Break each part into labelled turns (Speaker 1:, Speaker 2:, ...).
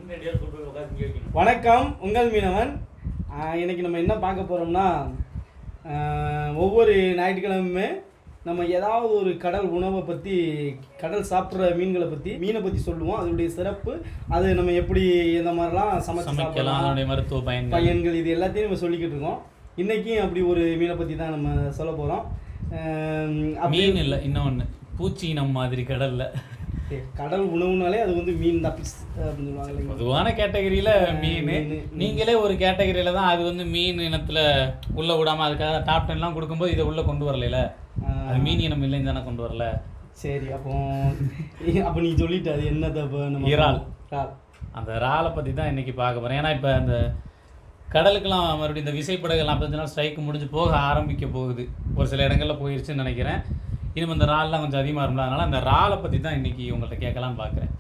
Speaker 1: வணக்கம் உங்கள் மீனவன் ஆஹ் இன்னைக்கு நம்ம என்ன பார்க்க போகிறோம்னா ஒவ்வொரு ஞாயிற்றுக்கிழமையுமே நம்ம ஏதாவது ஒரு கடல் உணவை பற்றி கடல் சாப்பிட்ற மீன்களை பற்றி மீனை பற்றி சொல்லுவோம் அதனுடைய சிறப்பு அது நம்ம எப்படி இந்த மாதிரிலாம் சமைச்சு
Speaker 2: சமைக்கலாம்
Speaker 1: சாப்பிடலாம்
Speaker 2: அதனுடைய மருத்துவ பயன்கள்
Speaker 1: பையன்கள் இது எல்லாத்தையும் நம்ம சொல்லிக்கிட்டு இருக்கோம் இன்றைக்கும் அப்படி ஒரு மீனை பற்றி தான் நம்ம சொல்ல போகிறோம்
Speaker 2: மீன் இல்லை இன்னொன்று பூச்சி இனம் மாதிரி கடல்ல
Speaker 1: கடல் உணவுனாலே அது வந்து மீன் தான் பிஸ் அப்படின்னு சொல்லுவாங்க இல்லைங்களா?
Speaker 2: பொதுவான கேட்டகரியில மீன்
Speaker 1: மீன்,
Speaker 2: நீங்களே ஒரு கேட்டகரியில தான் அது வந்து மீன் இனத்துல உள்ள விடாம அதுக்காக டாப் டென்லாம் கொடுக்கும்போது இதை உள்ள கொண்டு வரல
Speaker 1: ஆஹ்
Speaker 2: அது மீன் இனம் இல்லைன்னு தானே கொண்டு வரல
Speaker 1: சரி அப்போ அப்போ நீ சொல்லிட்டு அது என்னது அப்போ நம்ம
Speaker 2: இறால்.
Speaker 1: இறால்
Speaker 2: அந்த இறாலை பத்தி தான் இன்னைக்கு பார்க்க போறேன் ஏன்னா இப்போ அந்த கடலுக்கெல்லாம் மறுபடியும் இந்த விசைப்படகு நாற்பத்தஞ்சு நாள் ஸ்ட்ரைக் முடிஞ்சு போக ஆரம்பிக்க போகுது ஒரு சில இடங்கள்ல போயிருச்சுன்னு நினைக்கிறேன் இனிமே இந்த இறால்லாம் கொஞ்சம் அதிகமாக இருக்கும்ல அதனால அந்த இறாலை பத்தி தான் இன்னைக்கு உங்கள்கிட்ட கேட்கலான்னு பார்க்குறேன்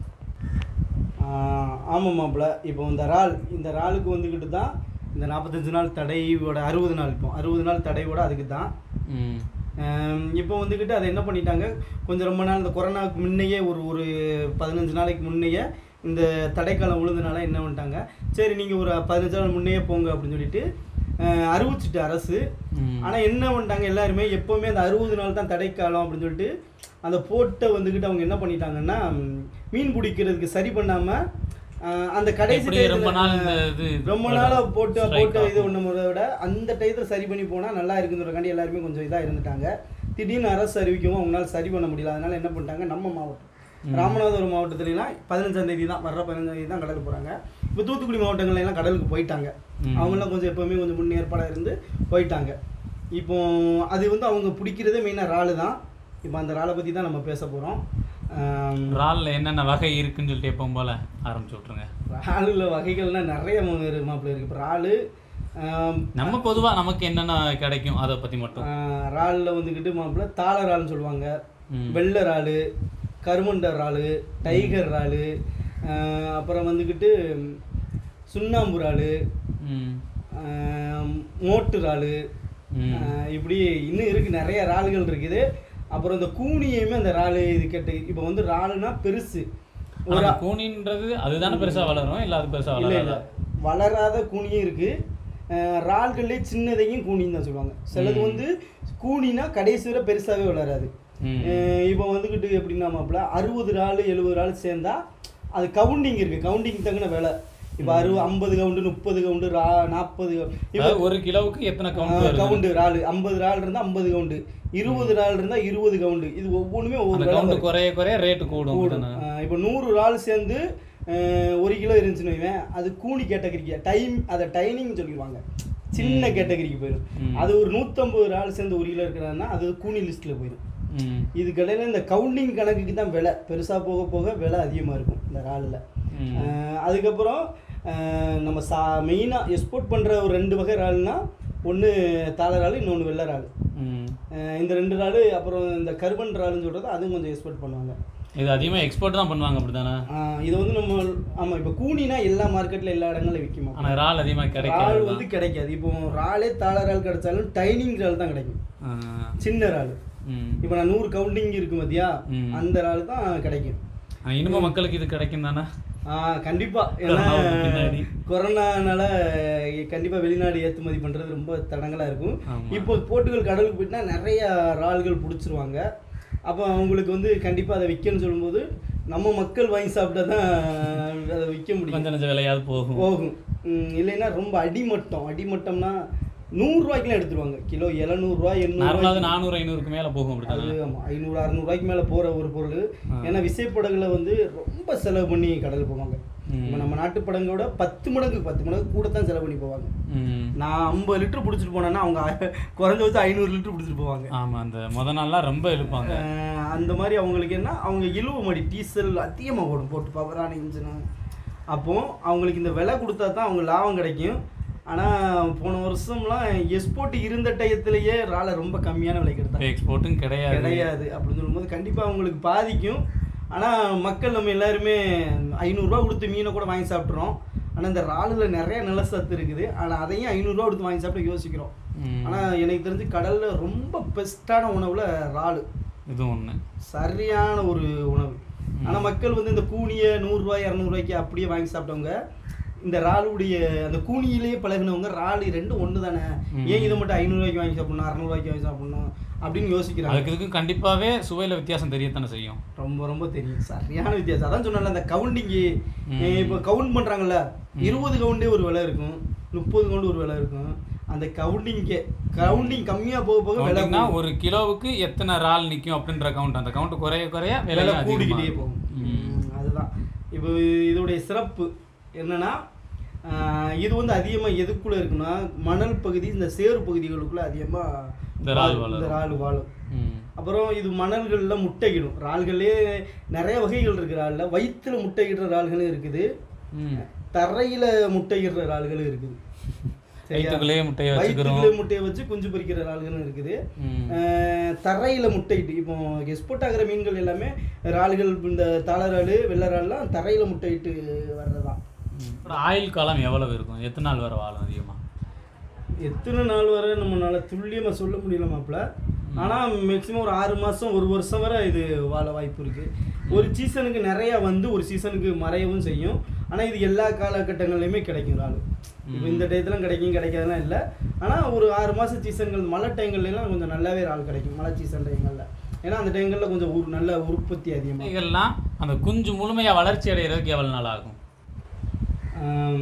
Speaker 1: ஆஹ் ஆமாம் மாப்பிள்ள இப்போ இந்த இறால் இந்த இறாலுக்கு வந்துக்கிட்டு தான் இந்த நாற்பத்தஞ்சு நாள் தடையோட அறுபது நாள் இப்போ அறுபது நாள் தடையோட அதுக்கு தான்
Speaker 2: ம்
Speaker 1: ஆம், இப்போ வந்துக்கிட்டு அதை என்ன பண்ணிட்டாங்க கொஞ்சம் ரொம்ப நாள் இந்த கொரோனாவுக்கு முன்னையே ஒரு ஒரு பதினஞ்சு நாளைக்கு முன்னையே இந்த தடைக்காலம் விழுந்தனால என்ன பண்ணிட்டாங்க சரி நீங்கள் ஒரு பதினஞ்சு நாள் முன்னையே போங்க அப்படின்னு சொல்லிட்டு ஆஹ், அறிவிச்சிட்டு அரசு
Speaker 2: ம்.
Speaker 1: ஆனால் என்ன பண்ணிட்டாங்க எல்லாருமே எப்போவுமே அந்த அறுபது நாள் தான் தடைக்காலம் அப்படின்னு சொல்லிட்டு அந்த போட்டை வந்துக்கிட்டு அவங்க என்ன பண்ணிட்டாங்கன்னா ம், மீன் பிடிக்கிறதுக்கு சரி பண்ணாமல் அந்த கடைசி
Speaker 2: எப்படி
Speaker 1: டயத்துல,
Speaker 2: ரொம்ப நாள் இந்த இது
Speaker 1: ரொம்ப நாளாக போட்டு
Speaker 2: strike
Speaker 1: போட்டு இது
Speaker 2: ஆகும்.
Speaker 1: ஒன்று விட அந்த டயத்தில் சரி பண்ணி போனால் நல்லா இருக்குங்கிறக்காண்டி எல்லாருமே கொஞ்சம் இதாக இருந்துட்டாங்க திடீர்னு அரசு அறிவிக்கவும் அவங்களால சரி பண்ண முடியல அதனால என்ன பண்ணிட்டாங்க நம்ம மாவட்டம் ராமநாதபுரம் மாவட்டத்துலலாம் பதினஞ்சாம் தேதி தான் வர்ற பதினஞ்சாம் தேதி தான் கடலுக்கு போகிறாங்க இப்போ தூத்துக்குடி மாவட்டங்கள்ல எல்லாம் கடலுக்கு போயிட்டாங்க
Speaker 2: ம்.
Speaker 1: அவங்களாம் கொஞ்சம் எப்போவுமே கொஞ்சம் முன்னேற்பாடாக இருந்து போயிட்டாங்க இப்போ அது வந்து அவங்க பிடிக்கிறதே மெயினாக இறாலு தான் இப்போ அந்த இறாலை பற்றி தான் நம்ம பேச போகிறோம்
Speaker 2: இறால்ல என்னென்ன வகை இருக்குன்னு சொல்லிட்டு எப்பவும் போல ஆரம்பிச்சு விட்ருங்க
Speaker 1: இறாலுல வகைகள்லாம் நிறைய மாப்பிள்ள இருக்குது இப்போ இறாலு ஆம்,
Speaker 2: நம்ம பொதுவா நமக்கு என்னென்ன கிடைக்கும் அதை பத்தி மட்டும்
Speaker 1: ஆஹ் இறால்ல வந்துக்கிட்டு மாப்பிள்ள தாள இறால்னு சொல்லுவாங்க
Speaker 2: ம்.
Speaker 1: வெள்ளை இறாலு கருமண்ட இறாலு டைகர் இறாலு ஆஹ் அப்புறம் வந்துக்கிட்டு சுண்ணாம்பு இறாலு
Speaker 2: ம்.
Speaker 1: ஆஹ் மோட்டு இறாலு
Speaker 2: ம்.
Speaker 1: ஆஹ் இப்படி இன்னும் இருக்குது நிறைய இறால்கள் இருக்குது அப்புறம் இந்த கூனியுமே அந்த இறாலு இது கேட்டு இப்போ வந்து இறாலுனா பெருசு
Speaker 2: ஆனா அந்த கூனின்றது அதுதானே பெருசா வளரும் இல்ல அது பெருசா
Speaker 1: இல்லை இல்லை
Speaker 2: வளராதா
Speaker 1: வளராத கூனியும் இருக்கு அஹ் இறால்கள்லேயே சின்னதையும் கூனின்னு தான் சொல்லுவாங்க சிலது வந்து கூனினா கடைசி வரை பெருசாகவே வளராது
Speaker 2: ம்.
Speaker 1: அஹ் இப்போ வந்துக்கிட்டு எப்படின்னா மாப்பிள்ள அறுபது இறால் எழுபது இறால் சேர்ந்தா அது கவுண்டிங் இருக்குது கவுண்டிங் தங்கின விலை இப்போ அறுபது ஐம்பது கவுண்டு முப்பது கவுண்டு ரா நாற்பது இப்போ
Speaker 2: அதாவது ஒரு கிலோவுக்கு எத்தனை கவுண்ட் வருது
Speaker 1: கவுண்டு இறால் ஐம்பது இறால் இருந்தால் ஐம்பது கவுண்டு இருபது இறால் இருந்தால் இருபது கவுண்டு இது ஒவ்வொன்றுமே ஒவ்வொரு
Speaker 2: அந்த
Speaker 1: விலை
Speaker 2: கவுண்ட்
Speaker 1: வரும்.
Speaker 2: குறைய குறைய ரேட்டு கூடும்
Speaker 1: கூடும்
Speaker 2: தானே?
Speaker 1: ஆஹ் இப்போ நூறு இறால் சேர்ந்து ஆஹ் ஒரு கிலோ இருந்துச்சுன்னு வைவேன் அது கூனி கேட்டகரிக்கு டைம் அதை டைனிங் சொல்லிடுவாங்க சின்ன கேட்டகரிக்கு போயிடும்
Speaker 2: ம்.
Speaker 1: அது ஒரு நூற்றம்பது இறால் சேர்ந்து ஒரு கிலோ இருக்கிறான்னா அது கூனி லிஸ்ட்டில் போயிடும்
Speaker 2: ம்.
Speaker 1: இதுக்கு இடையில இந்த கவுண்டிங் கணக்குக்கு தான் விலை பெருசாக போக போக விலை அதிகமாக இருக்கும் இந்த இறாலில்
Speaker 2: ம்.
Speaker 1: அதுக்கப்புறம் ஆஹ் நம்ம சா மெயினாக எக்ஸ்போர்ட் பண்ணுற ஒரு ரெண்டு வகை இறால்னா ஒன்று தாள இறால் இன்னொன்று வெள்ளை இறால்
Speaker 2: ம்.
Speaker 1: ஆஹ் இந்த ரெண்டு இறால் அப்புறம் இந்த கருவன் இறால்னு சொல்கிறது அதுவும் கொஞ்சம் எக்ஸ்போர்ட் பண்ணுவாங்க
Speaker 2: இது அதிகமா எக்ஸ்போர்ட் தான் பண்ணுவாங்க அப்படிதானே
Speaker 1: ஆஹ் இது வந்து நம்ம ஆமா இப்போ கூனினா எல்லா மார்க்கெட்ல எல்லா இடங்கள்ல விற்குமா
Speaker 2: ஆனா இறால் அதிகமா
Speaker 1: இறால்
Speaker 2: கிடைக்காது
Speaker 1: வந்து கிடைக்காது இப்போ இறாலே தாள இறால் கிடைச்சாலும் டைனிங் இறால் தான் கிடைக்கும்
Speaker 2: ஆ.
Speaker 1: சின்ன இறால்
Speaker 2: ம்.
Speaker 1: இப்போ நான் நூறு கவுண்டிங் இருக்கு மத்தியா
Speaker 2: ம்.
Speaker 1: அந்த இறால் தான் கிடைக்கும்
Speaker 2: ஆனா, இனிமே மக்களுக்கு இது கிடைக்கும் தானே
Speaker 1: ஆஹ் கண்டிப்பா ஏன்னா
Speaker 2: கொரோனாவுக்கு பின்னாடி.
Speaker 1: கொரோனானால கண்டிப்பா வெளிநாடு ஏற்றுமதி பண்றது ரொம்ப தடங்களா இருக்கும்
Speaker 2: ஆமா.
Speaker 1: இப்போ போர்ட்டுகல் கடலுக்கு போயிட்டா நிறைய இறால்கள் பிடிச்சிருவாங்க அப்போ அவங்களுக்கு வந்து கண்டிப்பா அதை விற்கணும்னு சொல்லும்போது நம்ம மக்கள் வாங்கி சாப்பிட்டா தான் அதை விற்க முடியும்
Speaker 2: கொஞ்சம் நஞ்ச விலையாவது போகும்
Speaker 1: போகும் ம், இல்லைன்னா ரொம்ப அடிமட்டம் அடிமட்டம்னா நூறுரூவாய்க்குலாம் எடுத்துருவாங்க கிலோ எழுநூறுவா
Speaker 2: நார்மலாக
Speaker 1: எண்ணூறு
Speaker 2: நானூறு ஐநூறுக்கு மேல போகும் அப்படித்தானே
Speaker 1: அது ஆமாம் ஐநூறு அறநூறுவாய்க்கு மேலே போகிற ஒரு பொருள்
Speaker 2: ஆ.
Speaker 1: ஏன்னா விசைப்படகுல வந்து ரொம்ப செலவு பண்ணி கடல் போவாங்க
Speaker 2: ம்.
Speaker 1: இப்போ நம்ம நாட்டு படங்கோட பத்து மடங்கு பத்து மடங்கு கூட தான் செலவு பண்ணி போவாங்க
Speaker 2: ம்.
Speaker 1: நான் ஐம்பது லிட்டர் பிடிச்சிட்டு போனேன்னா அவங்க ஆ- குறைஞ்ச வச்சு ஐநூறு லிட்டர் பிடிச்சிட்டு போவாங்க
Speaker 2: ஆமா அந்த முத நாள்லாம் ரொம்ப இழுப்பாங்க
Speaker 1: அஹ் அந்த மாதிரி அவங்களுக்கு என்ன அவங்க இழுவ மாடி டீசல் அதிகமாக ஓடும் போட்டு பவரான இன்ஜினு அப்போ அவங்களுக்கு இந்த விலை கொடுத்தா தான் அவங்க லாபம் கிடைக்கும் ஆனால் போன வருஷம்லாம் எக்ஸ்போர்ட் இருந்த டயத்திலேயே ராலை ரொம்ப கம்மியான விலைக்கு எடுத்தாங்க
Speaker 2: எக்ஸ்போர்ட்டும் கிடையாது
Speaker 1: கிடையாது அப்படின்னு சொல்லும்போது கண்டிப்பாக அவங்களுக்கு பாதிக்கும் ஆனால் மக்கள் நம்ம எல்லாருமே ஐநூறுரூவா கொடுத்து மீனை கூட வாங்கி சாப்பிட்றோம் ஆனால் இந்த இறாலில் நிறைய நிலசத்து இருக்குது ஆனால் அதையும் ஐநூறுரூவா கொடுத்து வாங்கி சாப்பிட யோசிக்கிறோம்
Speaker 2: ம்.
Speaker 1: ஆனால் எனக்கு தெரிஞ்சு கடலில் ரொம்ப பெஸ்ட்டான உணவில் இறால்
Speaker 2: இது ஒண்ணு
Speaker 1: சரியான ஒரு உணவு ஆனா மக்கள் வந்து இந்த கூனியை நூறுரூவா இரநூறுவாய்க்கு அப்படியே வாங்கி சாப்பிட்டவங்க இந்த இறாலுடைய அந்த கூனியிலேயே பழகுனவங்க இறால் ரெண்டும் ஒன்று தானே ஏன் இதை மட்டும் ஐநூறுரூவாய்க்கு வாங்கி சாப்பிடணும் அறநூறுவாய்க்கு வாங்கி சாப்பிடணும் அப்படின்னு யோசிக்கிறாங்க
Speaker 2: அதுக்கு இதுக்கும் கண்டிப்பாகவே சுவையில் வித்தியாசம் தெரியத்தானே செய்யும்
Speaker 1: ரொம்ப ரொம்ப தெரியும் சரியான வித்தியாசம் அதான் சொன்னல அந்த கவுண்டிங்கு இப்போ கவுண்ட் பண்றாங்கல்ல இருபது கவுண்டே ஒரு விலை இருக்கும் முப்பது கவுண்ட் ஒரு விலை இருக்கும் அந்த கவுண்டிங்கே கவுண்டிங் கம்மியா போக போக விலை
Speaker 2: கவுண்டிங்னா ஒரு கிலோவுக்கு எத்தனை இறால் நிற்கும் அப்படின்ற கவுண்ட் அந்த கவுண்ட் குறைய குறைய
Speaker 1: விலை
Speaker 2: விலை
Speaker 1: கூடிக்கிட்டே
Speaker 2: அதிகமாக
Speaker 1: போகும் ம், அதுதான் இப்போ இதோடைய சிறப்பு என்னன்னா ஆஹ், இது வந்து அதிகமாக எதுக்குள்ள இருக்குன்னா மணல் பகுதி இந்த சேறு பகுதிகளுக்குள்ள அதிகமாக
Speaker 2: இந்த இறால் வளரும்.
Speaker 1: இந்த இறால் வாழும்
Speaker 2: ம்
Speaker 1: அப்புறம் இது மணல்களில் முட்டையிடும் இறால்களே நிறைய வகைகள் இருக்கு இறாலில் வயிற்றுல முட்டையிடுற இறால்களும் இருக்குது
Speaker 2: ம்
Speaker 1: தரையில முட்டையிடுற இறால்களும் இருக்குது சரியா?
Speaker 2: வயிற்றுக்குள்ளேயே முட்டையை வச்சுக்கிறோம்
Speaker 1: வயிற்றுக்குள்ளே முட்டையை வச்சு குஞ்சு பொரிக்கிற இறால்களும் இருக்குது
Speaker 2: ம்
Speaker 1: அஹ், தரையில முட்டையிட்டு இப்போ எக்ஸ்போர்ட் ஆகிற மீன்கள் எல்லாமே இறால்கள் இந்த தாளரால் வெள்ளரால்லாம் தரையில முட்டையிட்டு வர்றதுதான்
Speaker 2: அப்புறம் ஆயுள் காலம் எவ்வளவு இருக்கும் எத்தனை நாள் வரை வாழும் அதிகமாக
Speaker 1: எத்தனை நாள் வரை நம்மளால துல்லியமா சொல்ல முடியல மாப்பிள்ள ஆனா மேக்ஸிமம் ஒரு ஆறு மாசம் ஒரு வருஷம் வரை இது வாழ வாய்ப்பு இருக்கு ஒரு சீசனுக்கு நிறைய வந்து ஒரு சீசனுக்கு மறையவும் செய்யும் ஆனா இது எல்லா காலகட்டங்கள்லையுமே கிடைக்கும் இறால் இப்போ இந்த டயத்துல கிடைக்கும் கிடைக்காதெல்லாம் இல்லை ஆனா ஒரு ஆறு மாசம் சீசன்கள் மழை டைங்கள்ல எல்லாம் கொஞ்சம் நல்லாவே இறால் கிடைக்கும் மழை சீசன் டைங்கள்ல ஏன்னா அந்த டைங்கள்ல கொஞ்சம் உரு- நல்ல உற்பத்தி அதிகமாக
Speaker 2: முட்டைகள்லாம் அந்த குஞ்சு முழுமையா வளர்ச்சி அடைகிறதுக்கு எவ்வளவு நாள் ஆகும்
Speaker 1: ஆம்,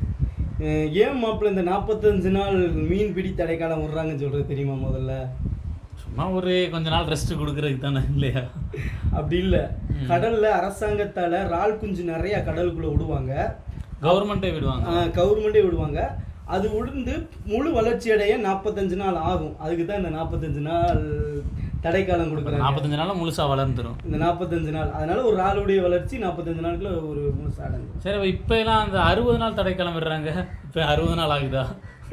Speaker 1: அஹ் ஏன் மாப்பிள்ள இந்த நாற்பத்தஞ்சு நாள் மீன் பிடி தடைக்காலம் விடுறாங்கன்னு சொல்றது தெரியுமா முதல்ல
Speaker 2: சும்மா ஒரு கொஞ்ச நாள் ரெஸ்ட் கொடுக்கறதுக்கு தானே இல்லையா
Speaker 1: அப்படி இல்ல கடல்ல அரசாங்கத்தால இறால் குஞ்சு நிறைய கடலுக்குள்ள விடுவாங்க
Speaker 2: கவர்மெண்ட்டே விடுவாங்க
Speaker 1: கவர்மெண்டே விடுவாங்க அது உளுந்து முழு வளர்ச்சி அடைய நாற்பத்தஞ்சு நாள் ஆகும் அதுக்கு தான் இந்த நாற்பத்தஞ்சு நாள் தடைக்காலம் கொடுக்குறாங்க
Speaker 2: நாற்பத்தஞ்சு நாள்ல முழுசா வளர்ந்துரும்
Speaker 1: இந்த நாற்பத்தஞ்சு நாள் அதனால ஒரு இறாலுடைய வளர்ச்சி நாற்பத்தஞ்சு நாளுக்குள்ள ஒரு முழுசா அடங்கும்
Speaker 2: சரி இப்போ எல்லாம் அந்த அறுபது நாள் தடைக்காலம் விடுறாங்க இப்போ அறுபது நாள் ஆகுதா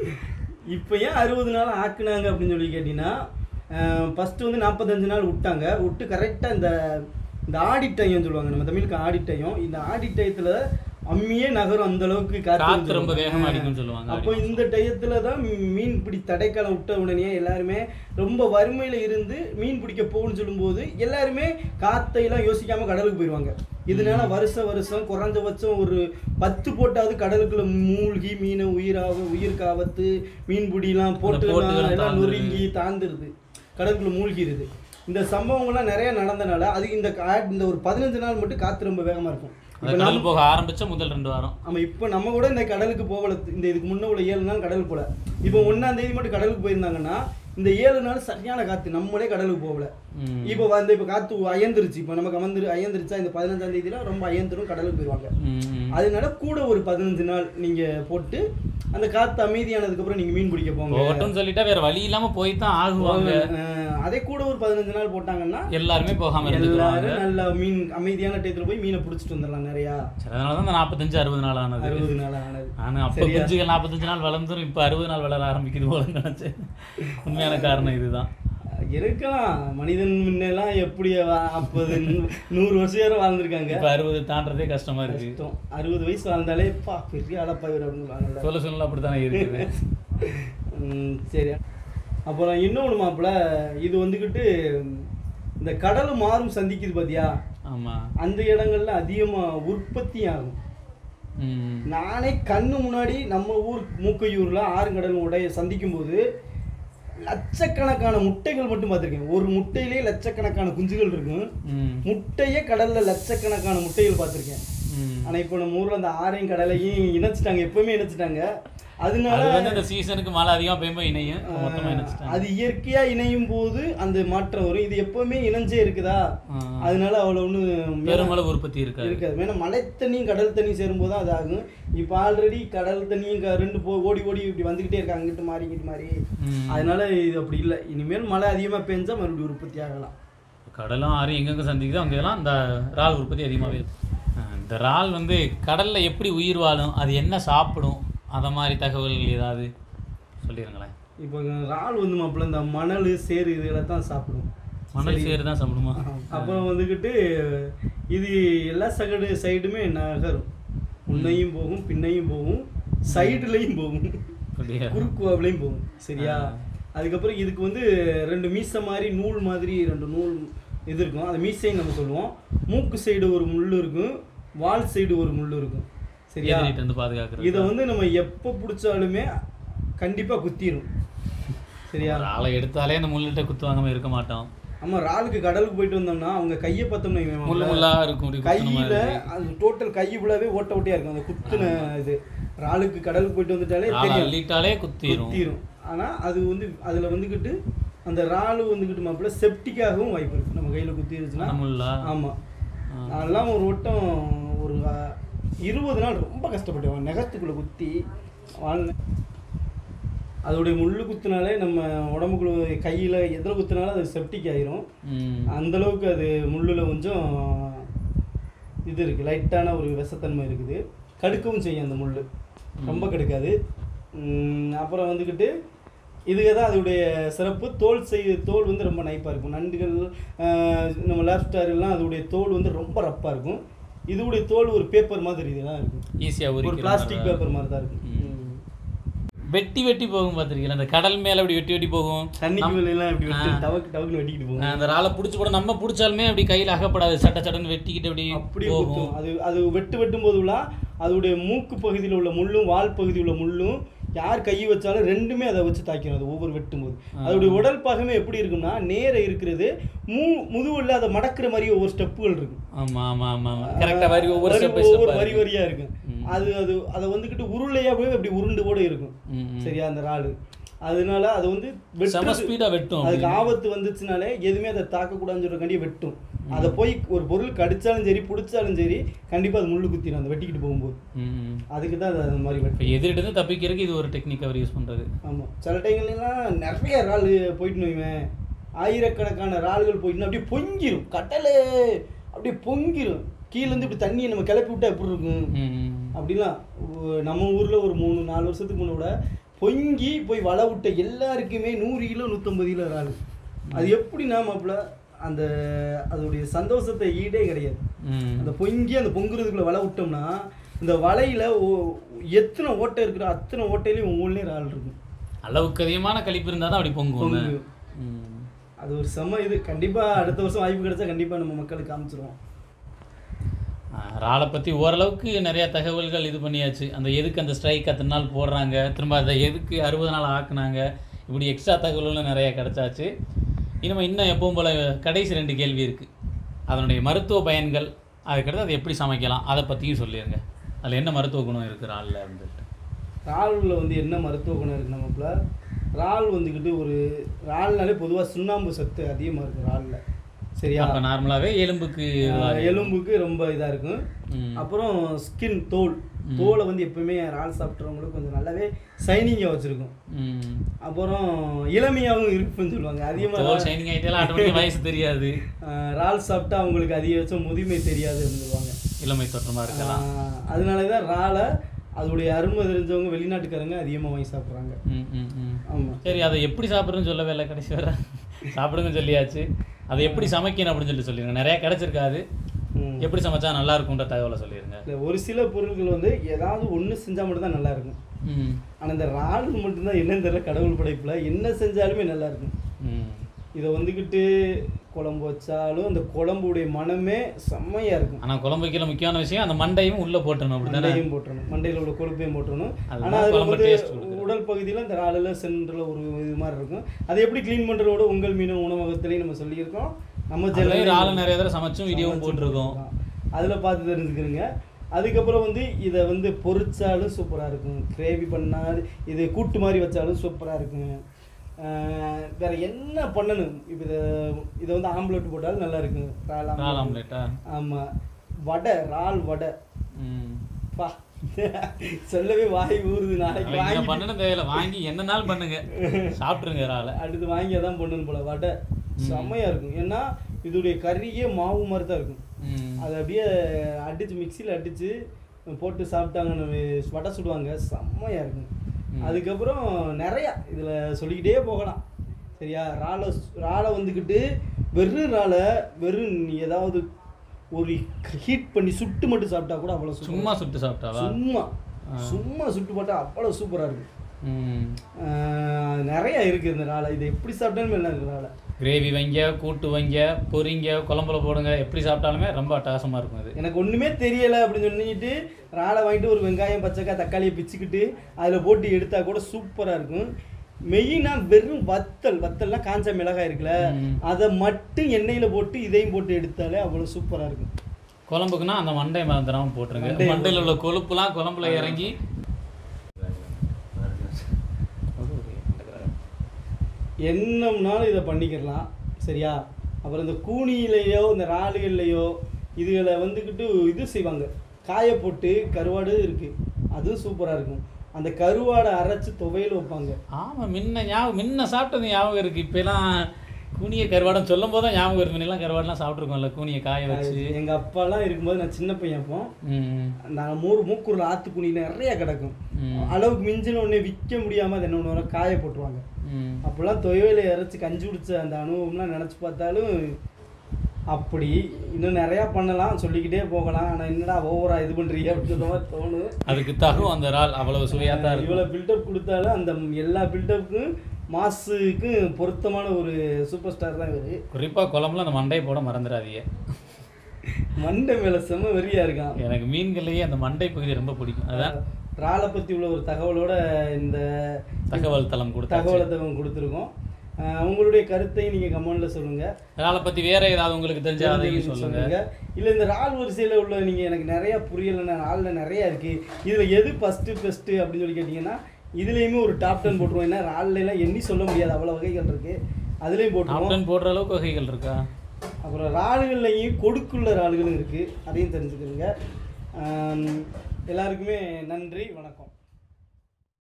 Speaker 1: இப்போ ஏன் அறுபது நாள் ஆக்குனாங்க அப்படின்னு சொல்லி கேட்டிங்கன்னா ஃபஸ்ட்டு வந்து நாற்பத்தஞ்சு நாள் விட்டாங்க விட்டு கரெக்டாக இந்த இந்த ஆடிட் டைம் சொல்லுவாங்க நம்ம தமிழுக்கு ஆடிட் டைம் இந்த ஆடிட் டயத்தில் அம்மியே நகரும் அந்த அளவுக்கு
Speaker 2: காத்து ரொம்ப
Speaker 1: சொல்லுவாங்க.
Speaker 2: வேகமா அடிக்கும்னு சொல்லுவாங்க.
Speaker 1: அப்போ இந்த டயத்துல தான் மீன் பிடி தடைக்காலம் விட்ட உடனே எல்லாருமே ரொம்ப வறுமையில இருந்து மீன் பிடிக்க போகணும்னு சொல்லும்போது எல்லாருமே காத்தையெல்லாம் யோசிக்காம கடலுக்கு போயிடுவாங்க இதனால வருஷம் வருஷம் குறைஞ்சபட்சம் ஒரு பத்து போட்டாவது கடலுக்குள்ள மூழ்கி மீனை உயிராக உயிருக்கு ஆபத்து மீன் பிடிலாம் போட்டு
Speaker 2: போட்டுகள்லாம்
Speaker 1: எல்லாம்
Speaker 2: தாழ்ந்துருது.
Speaker 1: நொறுங்கி தாழ்ந்துருது கடலுக்குள்ள மூழ்கிடுது இந்த சம்பவங்கள்லாம் நிறைய நடந்தனால அது இந்த கா- இந்த ஒரு பதினஞ்சு நாள் மட்டும் காத்து ரொம்ப வேகமா இருக்கும்
Speaker 2: அந்த கடல் போக ஆரம்பிச்ச முதல் ரெண்டு வாரம்
Speaker 1: ஆமா இப்போ நம்ம கூட இந்த கடலுக்கு போகல இந்த இதுக்கு முன்ன உள்ள ஏழு நாள் கடலுக்கு போல இப்போ ஒண்ணாம் தேதி மட்டும் கடலுக்கு போயிருந்தாங்கன்னா இந்த ஏழு நாள் சரியான காத்து நம்மளே கடலுக்கு போகல
Speaker 2: ம்.
Speaker 1: இப்போ வந்து இப்போ காத்து அயந்துருச்சு இப்போ நமக்கு அமர்ந்து அயந்துருச்சா இந்த பதினஞ்சாம் தேதியில ரொம்ப அயந்துரும் கடலுக்கு போயிடுவாங்க
Speaker 2: ம், ம்.
Speaker 1: அதனால கூட ஒரு பதினஞ்சு நாள் நீங்க போட்டு அந்த காத்து அமைதியானதுக்கு அப்புறம் நீங்க மீன் பிடிக்க போங்க
Speaker 2: போகட்டும்னு சொல்லிட்டா வேற வழி இல்லாம போய் தான் ஆகுவாங்க
Speaker 1: அஹ் அதே கூட ஒரு பதினஞ்சு நாள் போட்டாங்கன்னா
Speaker 2: எல்லாருமே போகாம இருந்துக்குவாங்க
Speaker 1: எல்லாரும் நல்ல மீன் அமைதியான டயத்துல போய் மீனை பிடிச்சிட்டு வந்துடலாம் நிறையா
Speaker 2: சரி அதனால தான் இந்த நாற்பத்தஞ்சு அறுபது நாள் ஆனது
Speaker 1: அறுபது நாள் ஆனது
Speaker 2: ஆனா அப்ப
Speaker 1: சரியா?
Speaker 2: குஞ்சுகள் நாற்பத்தஞ்சு நாள் வளர்ந்துரும் இப்ப அறுபது நாள் வளர ஆரம்பிக்குது போல நினைச்சேன் உண்மையான காரணம் இதுதான்
Speaker 1: இருக்கலாம் மனிதன் முன்னெல்லாம் எப்படி ஐம்பது நூறு வருஷம் வரை வாழ்ந்திருக்காங்க
Speaker 2: இப்ப அறுபது தாண்டறதே கஷ்டமா இருக்கு
Speaker 1: கஷ்டம் அறுபது வயசு வாழ்ந்தாலே பா பெரிய அளப்பாயிரு அப்படின்னு வாங்கல
Speaker 2: சொல்ல சொல்ல அப்படித்தானே இருக்குது
Speaker 1: ம், சரி அப்புறம் இன்னொன்று மாப்பிள்ள இது வந்துக்கிட்டு இந்த கடல் மாறும் சந்திக்குது பாத்தியா
Speaker 2: ஆமா
Speaker 1: அந்த இடங்கள்ல அதிகமா உற்பத்தி ஆகும்
Speaker 2: ம்.
Speaker 1: நானே கண்ணு முன்னாடி நம்ம ஊர் மூக்கையூர்ல ஆறுங்கடல் உடைய சந்திக்கும் போது லட்சக்கணக்கான முட்டைகள் மட்டும் பார்த்துருக்கேன் ஒரு முட்டையிலே லட்சக்கணக்கான குஞ்சுகள் இருக்கும்
Speaker 2: ம்.
Speaker 1: முட்டையே கடல்ல லட்சக்கணக்கான முட்டைகள் பார்த்துருக்கேன்
Speaker 2: ம்.
Speaker 1: ஆனா இப்போ நம்ம ஊர்ல அந்த ஆரையும் கடலையும் இணைச்சிட்டாங்க எப்பவுமே இணைச்சிட்டாங்க அதனால
Speaker 2: அது வந்து இந்த சீசனுக்கு மழை அதிகமா பெய்யும்போது இணையும் மொத்தமா
Speaker 1: ஆஹ்,
Speaker 2: இணைச்சிட்டாங்க
Speaker 1: அது இயற்கையா இணையும் போது அந்த மாற்றம் வரும் இது எப்பவுமே இணைஞ்சே இருக்குதா
Speaker 2: ஆ.
Speaker 1: அதனால அவ்வளோ ஒன்றும்
Speaker 2: பெருமளவு உற்பத்தி இருக்காது
Speaker 1: இருக்காது ஏன்னா மழை தண்ணியும் கடல் தண்ணி சேரும்போது தான் அது ஆகும் இப்போ ஆல்ரெடி கடல் தண்ணியும் க- ரெண்டு போ ஓடி ஓடி இப்படி வந்துக்கிட்டே இருக்காங்க அங்கிட்டு மாறி இங்கிட்டு மாறி
Speaker 2: ம்.
Speaker 1: அதனால இது அப்படி இல்லை இனிமேல் மழை அதிகமாக பெஞ்சா மறுபடியும் உற்பத்தி ஆகலாம்
Speaker 2: கடலும் ஆறு எங்கெங்க சந்திக்குதோ அங்கெல்லாம் இந்த இறால் உற்பத்தி அதிகமாகவே இருக்கும் அஹ் இந்த இறால் வந்து கடல்ல எப்படி உயிர் வாழும் அது என்ன சாப்பிடும் அத மாதிரி தகவல்கள் ஏதாவது சொல்லிடுங்களேன்
Speaker 1: இப்போ இறால் வந்து மாப்பிள்ள இந்த மணல் சேறு இதெல்லாம் தான் சாப்பிடும்
Speaker 2: மணல் சேறு தான் சாப்பிடுமா
Speaker 1: அப்புறம் வந்துக்கிட்டு இது எல்லா சகடு சைடுமே நகரும் முன்னையும் போகும் பின்னையும் போகும் சைடுலையும் போகும்
Speaker 2: அப்படியா
Speaker 1: குறுக்குவாவிலையும் போகும் சரியா அதுக்கப்புறம் இதுக்கு வந்து ரெண்டு மீசை மாதிரி நூல் மாதிரி ரெண்டு நூல் இது இருக்கும் அது மீசைன்னு நம்ம சொல்லுவோம் மூக்கு சைடு ஒரு முள் இருக்கும் வால் சைடு ஒரு முள் இருக்கும் சரியா
Speaker 2: எதிரிட்டு வந்து பாதுகாக்கிறது
Speaker 1: இதை வந்து நம்ம எப்போ பிடிச்சாலுமே கண்டிப்பாக குத்திரும் சரியா
Speaker 2: ஒரு ஆளை எடுத்தாலே அந்த முள்ளிட்ட குத்துவாங்காம இருக்க மாட்டோம்
Speaker 1: நம்ம ராளுக்கு கடலுக்கு போயிட்டு வந்தோம்னா அவங்க கையை பார்த்தோம்னா இவன்
Speaker 2: முள்ளு முள்ளா இருக்கும் இப்படி குத்துன
Speaker 1: கையில
Speaker 2: மாதிரி.
Speaker 1: அது டோட்டல் கை ஃபுல்லாவே ஓட்ட ஓட்டையா இருக்கும் அந்த குத்துன இது ராளுக்கு கடலுக்கு போயிட்டு வந்துட்டாலே
Speaker 2: ஆளை
Speaker 1: தெரியும்
Speaker 2: அள்ளிட்டாலே குத்திரும்
Speaker 1: குத்திரும் ஆனா அது வந்து அதுல வந்துக்கிட்டு அந்த ராலு வந்துக்கிட்டு மாப்பிள்ள செப்டிக்காகவும் வாய்ப்பு இருக்கு நம்ம கையில குத்திருச்சுன்னா
Speaker 2: மனமுள்ளா
Speaker 1: ஆமா
Speaker 2: ஆ.
Speaker 1: அதெல்லாம் ஒரு வட்டம் ஒரு அஹ், இருபது நாள் ரொம்ப கஷ்டப்பட்டேன் நகத்துக்குள்ள குத்தி வாழ்ந்தேன் அதோடைய முள்ளு குத்துனாலே நம்ம உடம்புக்குள்ள கையில் எதில் குத்துனாலும் அது செப்டிக் ஆயிரும்
Speaker 2: ம்.
Speaker 1: அந்த அளவுக்கு அது முள்ளில் கொஞ்சம் இது இருக்குது லைட்டான ஒரு விஷத்தன்மை இருக்குது கடுக்கவும் செய்யும் அந்த முள் ரொம்ப கடுக்காது உம், அப்புறம் வந்துக்கிட்டு இதுக்கு தான் அதோடைய சிறப்பு தோல் செய் தோல் வந்து ரொம்ப நைப்பாக இருக்கும் நண்டுகள் ஆஹ், நம்ம லேப்ஸ்டார் எல்லாம் அதோடைய தோல் வந்து ரொம்ப ரப்பாக இருக்கும் இதோடைய தோல் ஒரு பேப்பர் மாதிரி இதெல்லாம் இருக்கும்
Speaker 2: ஈஸியா
Speaker 1: ஒரு
Speaker 2: உரிக்கிற
Speaker 1: பிளாஸ்டிக்
Speaker 2: மாதிரி
Speaker 1: பேப்பர் மாதிரி தான் இருக்கும்
Speaker 2: ம். வெட்டி வெட்டி போகும் பார்த்திருக்கீங்களா அந்த கடல் மேல அப்படி வெட்டி வெட்டி போகும்
Speaker 1: தண்ணிக்கு வெளியெல்லாம் இப்படி வெட்டி
Speaker 2: ஆ.
Speaker 1: டவக்கு டவக்குன்னு வெட்டிக்கிட்டு போகும்
Speaker 2: நான் அந்த ராலை பிடிச்சி கூட நம்ம பிடிச்சாலுமே அப்படி கையில் அகப்படாது சட்ட சட்டன்னு வெட்டிக்கிட்டு அப்படி
Speaker 1: அப்படியே
Speaker 2: போகும்
Speaker 1: குத்தும் அது அது வெட்டு வெட்டும் போதுலாம் அதோடைய மூக்கு பகுதியில் உள்ள முள்ளும் வால் பகுதியில் உள்ள முள்ளும் யார் கை வச்சாலும் ரெண்டுமே அதை வச்சு தாக்கிடும் அது ஒவ்வொரு வெட்டும் போது
Speaker 2: ஆ.
Speaker 1: அதோடைய உடல் பாகமே எப்படி இருக்கும்னா நேர இருக்கிறது மூ முதுகுல அதை மடக்கிற மாதிரி ஒவ்வொரு ஸ்டெப்புகள் இருக்கும்
Speaker 2: ஆமா ஆமா ஆமா ஆமா கரெக்டா வரி ஒவ்வொரு
Speaker 1: வரி-
Speaker 2: ஸ்டெப்
Speaker 1: ஒவ்வொரு வரி வரியா இருக்கும்
Speaker 2: ம்.
Speaker 1: அது அது அதை வந்துக்கிட்டு உருளையா போய் அப்படி உருண்டு கூட இருக்கும் சரியா அந்த ராடு அதனால அது வந்து
Speaker 2: செம
Speaker 1: வெட்டுறது-
Speaker 2: ஸ்பீடா வெட்டும்
Speaker 1: அதுக்கு ஆபத்து வந்துச்சுனாலே எதுவுமே அதை தாக்கக்கூடாதுன்னு சொல்றக்காண்டி வெட்டும் அதை போய் ஒரு பொருள் கடிச்சாலும் சரி பிடிச்சாலும் சரி கண்டிப்பா அது முள்ளு குத்திடும் அந்த வெட்டிக்கிட்டு போகும்போது
Speaker 2: ம், ம்.
Speaker 1: அதுக்கு தான் அது அந்த மாதிரி
Speaker 2: இப்போ
Speaker 1: வெட்டும்
Speaker 2: எதிரிட்டு இருந்து தப்பிக்கிறதுக்கு இது ஒரு டெக்னிக் அவர் யூஸ் பண்றது
Speaker 1: ஆமா சில டைம்லாம் நிறைய இறால் போயிட்டு வைவேன் ஆயிரக்கணக்கான இறால்கள் போயிட்டு அப்படியே பொங்கிரும் கடலே அப்படியே பொங்கிரும் கீழேருந்து இப்படி தண்ணியை நம்ம கிளப்பி விட்டா எப்படி இருக்கும்
Speaker 2: ம், ம்.
Speaker 1: அப்படிலாம் ஒ- நம்ம ஊரில் ஒரு மூணு நாலு வருஷத்துக்கு முன்ன கூட பொங்கி போய் வலை விட்ட எல்லாருக்குமே நூறு கிலோ நூற்றம்பது கிலோ இறால் அது எப்படின்னா மாப்பிள்ள அந்த அதோடைய சந்தோஷத்தை ஈடே கிடையாது
Speaker 2: ம்.
Speaker 1: அந்த பொங்கி அந்த பொங்குறதுக்குள்ள வலை விட்டோம்னா இந்த வலையில ஓ- எத்தனை ஓட்டை இருக்கிற அத்தனை ஓட்டையிலையும் ஒவ்வொன்றுலேயும் இறால் இருக்கும்
Speaker 2: அளவுக்கு அதிகமான கழிப்பு இருந்தால் தான் அப்படி பொங்கும்
Speaker 1: பொங்கும்.
Speaker 2: ம்.
Speaker 1: அது ஒரு செம இது கண்டிப்பா அடுத்த வருஷம் வாய்ப்பு கிடைச்சா கண்டிப்பா நம்ம மக்களுக்கு காமிச்சிருவோம்
Speaker 2: ஆ, இறாலை பற்றி ஓரளவுக்கு நிறைய தகவல்கள் இது பண்ணியாச்சு அந்த எதுக்கு அந்த ஸ்ட்ரைக் அத்தனை நாள் போடுறாங்க திரும்ப அதை எதுக்கு அறுபது நாள் ஆக்குனாங்க இப்படி எக்ஸ்ட்ரா தகவல்களும் நிறைய கிடச்சாச்சு இனிமே இன்னும் எப்பவும் போல் கடைசி ரெண்டு கேள்வி இருக்குது அதனுடைய மருத்துவ பயன்கள் அதுக்கடுத்து அதை எப்படி சமைக்கலாம் அதை பற்றியும் சொல்லிடுங்க அதில் என்ன மருத்துவ குணம் இருக்குது இறாலில் வந்துட்டு
Speaker 1: இறால்ல வந்து என்ன மருத்துவ குணம் இருக்கு நமக்குள்ள இறால் வந்துக்கிட்டு ஒரு இறால்னாலே பொதுவா சுண்ணாம்பு சத்து அதிகமா இருக்கு இறால்ல சரியா
Speaker 2: அப்போ நார்மலாகவே எலும்புக்கு
Speaker 1: ஆஹ் எலும்புக்கு ரொம்ப இதா இருக்கும்
Speaker 2: ம்.
Speaker 1: அப்புறம் ஸ்கின் தோல் தோலை வந்து எப்பவுமே இறால் சாப்பிட்றவங்களுக்கு கொஞ்சம் நல்லாவே சைனிங்காக வச்சிருக்கும்
Speaker 2: ம்.
Speaker 1: அப்புறம் இளமையாகவும் இருக்குன்னு சொல்லுவாங்க
Speaker 2: தோல்
Speaker 1: அதிகமாக
Speaker 2: ஷைனிங் ஆகிட்டே ஆட்டோமேட்டிக் வயசு தெரியாது
Speaker 1: இறால் சாப்பிட்டா அவங்களுக்கு அதிகபட்சம் முதுமை தெரியாது அப்படின்னு சொல்லுவாங்க
Speaker 2: இளமை தோற்றமாக இருக்கலாம்
Speaker 1: ஆஹ் அதனால தான் இறாலை அதோடைய அருமை தெரிஞ்சவங்க வெளிநாட்டுக்காரங்க அதிகமாக வாங்கி சாப்பிட்றாங்க
Speaker 2: ம் ம் ம்
Speaker 1: ஆமாம்
Speaker 2: சரி அதை எப்படி சாப்பிட்றதுன்னு சொல்லவே இல்லை கடைசி வர சாப்பிடுங்க சொல்லியாச்சு அதை எப்படி சமைக்கணும் அப்படின்னு சொல்லி சொல்லிடுங்க நிறைய கிடைச்சிருக்காது
Speaker 1: ம்.
Speaker 2: எப்படி சமைச்சா நல்லா இருக்கும்ன்ற தகவலை சொல்லிடுங்க
Speaker 1: இல்ல, ஒரு சில பொருட்கள் வந்து ஏதாவது ஒன்று செஞ்சால் மட்டும் தான் நல்லா இருக்கும்
Speaker 2: ம்
Speaker 1: ஆனால் இந்த இறால் மட்டும்தான் என்னன்னு தெரியல கடவுள் படைப்பில் என்ன செஞ்சாலுமே நல்லா இருக்கும்
Speaker 2: ம்
Speaker 1: இதை வந்துக்கிட்டு குழம்பு வச்சாலும் அந்த குழம்புடைய மனமே செம்மையாக இருக்கும்
Speaker 2: ஆனால் குழம்பு வைக்கிற முக்கியமான விஷயம் அந்த மண்டையும் உள்ளே போட்டணும் அப்படி தானே
Speaker 1: மண்டையும் போட்டுறணும் மண்டையில் உள்ள கொழுப்பையும் போட்டுறணும்
Speaker 2: அதுதான்
Speaker 1: ஆனால் அதில்
Speaker 2: குழம்பு
Speaker 1: வந்து
Speaker 2: taste கொடுக்குது.
Speaker 1: உடல் பகுதியில் இந்த இறாலில் சென்டரில் ஒரு இது மாதிரி இருக்கும் அதை எப்படி க்ளீன் பண்ணுறதோட உங்கள் மீன் உணவகத்துலேயும் நம்ம சொல்லியிருக்கோம் நம்ம
Speaker 2: அதுலேயும்
Speaker 1: சேனல்லையும்
Speaker 2: ஆள் நிறைய தடவை சமைச்சும் வீடியோவும் போட்டிருக்கோம்
Speaker 1: அதில் பார்த்து தெரிஞ்சுக்கிறீங்க அதுக்கப்புறம் வந்து இதை வந்து பொரிச்சாலும் சூப்பராக இருக்கும் கிரேவி பண்ணாலும் இது கூட்டு மாதிரி வச்சாலும் சூப்பராக இருக்கும் ஆஹ் வேற என்ன பண்ணணும் இப்போ இதை இதை வந்து ஆம்லெட் போட்டாலும் நல்லா இருக்கும் இறால்
Speaker 2: இறால்
Speaker 1: ஆம்லெட்
Speaker 2: ஆம்லேட்டா
Speaker 1: ஆமாம் வடை இறால் வடை
Speaker 2: ம்
Speaker 1: பா சொல்லவே வாய் ஊறுது நாளைக்கு
Speaker 2: நீங்கள்
Speaker 1: வாங்கி
Speaker 2: பண்ணணும் தேவையில்ல வாங்கி என்ன நாள் பண்ணுங்க சாப்பிட்ருங்க இறாலை
Speaker 1: அடுத்து வாங்கி அதான் பண்ணணும் போல வடை செம்மையா இருக்கும் ஏன்னா இதோடைய கறியே மாவு மாதிரி தான் இருக்கும்
Speaker 2: ம்
Speaker 1: அதை அப்படியே அடிச்சு மிக்சியில் அடிச்சு போட்டு சாப்பிட்டாங்கன்னு வே- வடை சுடுவாங்க செம்மையா இருக்கும்
Speaker 2: ம்.
Speaker 1: அதுக்கப்புறம் நிறையா இதில் சொல்லிக்கிட்டே போகலாம் சரியா ராலை ராலை வந்துக்கிட்டு வெறும் ராலை வெறும் நீ ஏதாவது ஒரு ஹீட் பண்ணி சுட்டு மட்டும் சாப்பிட்டா கூட அவ்வளோ
Speaker 2: சும்மா சுட்டு சாப்பிட்டாவா
Speaker 1: சும்மா
Speaker 2: ஆ.
Speaker 1: சும்மா சுட்டு போட்டா அவ்வளோ சூப்பராக இருக்கும்
Speaker 2: ம்
Speaker 1: ஆஹ் நிறைய இருக்குது இந்த இறாலை இது எப்படி சாப்பிட்டாலும் என்ன இருக்குது இறாலை
Speaker 2: கிரேவி வைங்க கூட்டு வைங்க பொரிங்க குழம்புல போடுங்க எப்படி சாப்பிட்டாலுமே ரொம்ப அட்டகாசமாக இருக்கும் அது
Speaker 1: எனக்கு ஒன்றுமே தெரியலை அப்படின்னு சொல்லிட்டு இறாலை வாங்கிட்டு ஒரு வெங்காயம் பச்சைக்காய் தக்காளியை பிச்சுக்கிட்டு அதில் போட்டு எடுத்தால் கூட சூப்பராக இருக்கும் மெயினாக வெறும் வத்தல் வத்தல்னா காஞ்ச மிளகாய் இருக்குல்ல
Speaker 2: ம்.
Speaker 1: அதை மட்டும் எண்ணெயில் போட்டு இதையும் போட்டு எடுத்தாலே அவ்வளோ சூப்பராக இருக்கும்
Speaker 2: குழம்புக்குன்னா அந்த மண்டை மறந்துடாம போட்டுருங்க
Speaker 1: மண்டையை
Speaker 2: மண்டையில் உள்ள கொழுப்புலாம் குழம்புல இறங்கி
Speaker 1: என்னம்னாலும் இதை பண்ணிக்கிடலாம் சரியா அப்புறம் இந்த கூனியிலையோ இந்த இறாலுகள்லையோ இதுகளை வந்துக்கிட்டு இது செய்வாங்க காய போட்டு கருவாடு இருக்குது அதுவும் சூப்பராக இருக்கும் அந்த கருவாடை அரைச்சு துவையல் வைப்பாங்க
Speaker 2: ஆமாம் முன்ன ஞாபகம் முன்ன சாப்பிட்டது ஞாபகம் இருக்குது இப்போலாம் கூனிய கருவாடம் சொல்லும் போது தான் ஞாபகம் இருக்கு முன்னெல்லாம் கருவாடெல்லாம் சாப்பிட்ருக்கோம்ல கூனியை காய வச்சு
Speaker 1: எங்கள் அப்பாலாம் இருக்கும்போது நான் சின்ன பையன் அப்போ
Speaker 2: ம்
Speaker 1: நான் மூறு மூக்கூரில் ஆத்து குனி நிறைய கிடக்கும்
Speaker 2: ம்.
Speaker 1: அளவுக்கு மிஞ்சின உடனே விற்க முடியாமல் அதை என்ன பண்ணுவாங்க காய போட்டுருவாங்க
Speaker 2: ம்
Speaker 1: அப்போல்லாம் தொயலை இறைச்சி கஞ்சி குடிச்ச அந்த அனுபவம்லாம் நினச்சி பார்த்தாலும் அப்படி இன்னும் நிறையா பண்ணலாம் சொல்லிக்கிட்டே போகலாம் ஆனால் என்னடா ஓவரா இது பண்ணுறீங்க அப்படின்ற மாதிரி தோணும்
Speaker 2: அதுக்கு தகும் அந்த இறால் அவ்வளவு சுவையாக தான் இருக்கும்
Speaker 1: இவ்வளோ பில்டப் கொடுத்தாலும் அந்த எல்லா பில்டப்புக்கும் மாசுக்கும் பொருத்தமான ஒரு சூப்பர் ஸ்டார் தான் இவர்
Speaker 2: குறிப்பாக குழம்புல அந்த மண்டையை போட மறந்துடாதீங்க
Speaker 1: மண்டை மேலே செம்ம வெறியா இருக்கான்
Speaker 2: எனக்கு மீன்கள்லேயே அந்த மண்டை பகுதி ரொம்ப பிடிக்கும் அதான்
Speaker 1: ராலை பற்றி உள்ள ஒரு தகவலோட இந்த
Speaker 2: தகவல் தளம் கொடுத்தாச்சு
Speaker 1: தகவலை தகவல் கொடுத்துருக்கோம் அஹ் உங்களுடைய கருத்தையும் நீங்கள் கமெண்ட்டில் சொல்லுங்கள்
Speaker 2: இறாலை பற்றி வேற ஏதாவது உங்களுக்கு தெரிஞ்சா அதையும் சொல்லுங்க
Speaker 1: இல்லை இந்த ரால் வரிசையில் உள்ள நீங்கள் எனக்கு நிறையா புரியலைன்னா ராலில் நிறையா இருக்குது இதில் எது ஃபஸ்ட்டு பெஸ்ட்டு அப்படின்னு சொல்லி கேட்டிங்கன்னா இதுலேயுமே ஒரு டாப் டென் போட்டுருவோம் ஏன்னா ரால்ல எல்லாம் எண்ணி சொல்ல முடியாது அவ்வளோ வகைகள் இருக்குது அதுலேயும் போட்டுருவோம்
Speaker 2: ஆப்டன் போடுற அளவுக்கு வகைகள் இருக்கா
Speaker 1: அப்புறம் ராடுகள்லையும் கொடுக்குள்ள ராடுகளும் இருக்குது அதையும் தெரிஞ்சுக்கிறோங்க ஆம், எல்லாருக்குமே நன்றி வணக்கம்